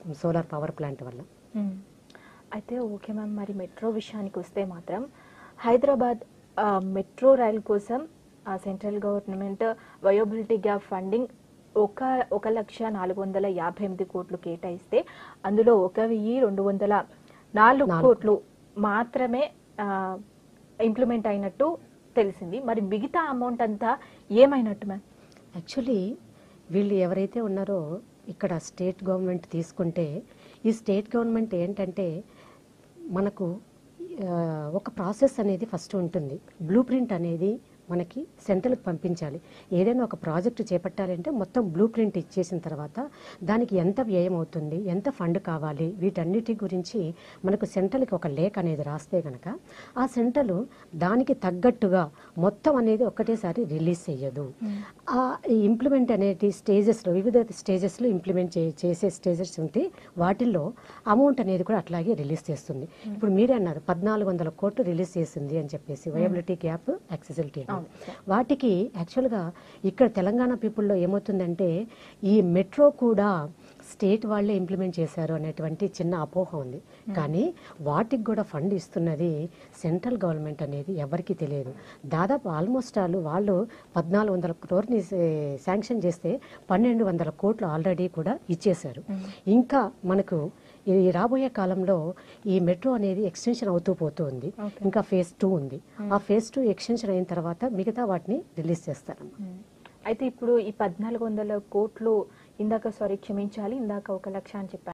Solar power plant వల్ల మ్మ్. అయితే okay ma'am మరి మెట్రో విషయానికి వస్తే మాత్రం హైదరాబాద్ ఆ, మెట్రో రైల్ కోసం ఆ, central government viability gap funding ఒక ఒక లక్ష నాలుగు వందల యాభై ఎనిమిది కోట్లు కేటాయిస్తే అందులో ఒక వెయ్యి రెండు వందల నాలుగు నాలుగు. కోట్లు మాత్రమే ఇంప్లిమెంట్ అయినట్టు తెలిసింది మరి మిగతా అమౌంట్ అంతా ఏమైనట్టు మ్యామ్ యాక్చువల్లీ వీళ్ళు ఎవరైతే ఉన్నారో ఇక్కడ స్టేట్ గవర్నమెంట్ తీసుకుంటే ఈ స్టేట్ గవర్నమెంట్ ఏంటంటే మనకు ఆ, ఒక ప్రాసెస్ అనేది ఫస్ట్ ఉంటుంది బ్లూ ప్రింట్ అనేది మనకి సెంట్రల్కి పంపించాలి ఏదైనా ఒక ప్రాజెక్టు చేపట్టాలంటే మొత్తం బ్లూ ప్రింట్ ఇచ్చేసిన తర్వాత దానికి ఎంత వ్యయం అవుతుంది ఎంత ఫండ్ కావాలి వీటన్నిటి గురించి మనకు సెంట్రల్కి ఒక లేఖ అనేది రాస్తే కనుక ఆ సెంట్రల్ దానికి తగ్గట్టుగా మొత్తం అనేది ఒక్కటేసారి రిలీజ్ చెయ్యదు ఆ ఇంప్లిమెంట్ అనేది స్టేజెస్లో వివిధ స్టేజెస్లో ఇంప్లిమెంట్ చే చేసే స్టేజెస్ ఉంటే వాటిల్లో అమౌంట్ అనేది కూడా అట్లాగే రిలీజ్ చేస్తుంది ఇప్పుడు మీరే అన్నారు పద్నాలుగు వందల కోట్లు రిలీజ్ చేసింది అని చెప్పేసి వయబిలిటీ గ్యాప్ యాక్సెసిబిలిటీ అవును, వాటికి యాక్చువల్గా ఇక్కడ తెలంగాణ పీపుల్లో ఏమవుతుందంటే ఈ మెట్రో కూడా స్టేట్ వాళ్ళే ఇంప్లిమెంట్ చేశారు అనేటువంటి చిన్న అపోహ ఉంది కానీ వాటికి కూడా ఫండ్ ఇస్తున్నది సెంట్రల్ గవర్నమెంట్ అనేది ఎవరికీ తెలియదు దాదాపు ఆల్మోస్ట్ వాళ్ళు వాళ్ళు పద్నాలుగు వందల క్రోర్ని శాంక్షన్ చేస్తే పన్నెండు వందల కోట్లు ఆల్రెడీ కూడా ఇచ్చేశారు ఇంకా మనకు ఈ రాబోయే కాలంలో ఈ మెట్రో అనేది ఎక్స్టెన్షన్ అవుతూ పోతుంది Okay. ఇంకా ఫేజ్ టూ ఉంది ఆ ఫేజ్ టూ ఎక్స్టెన్షన్ అయిన తర్వాత మిగతా వాటిని రిలీజ్ చేస్తారమ్మా మ్మ్. అయితే ఇప్పుడు ఈ పద్నాలుగు వందల కోట్లు ఇందాక సారీ క్షమించాలి ఇందాక ఒక లక్ష అని చెప్పాను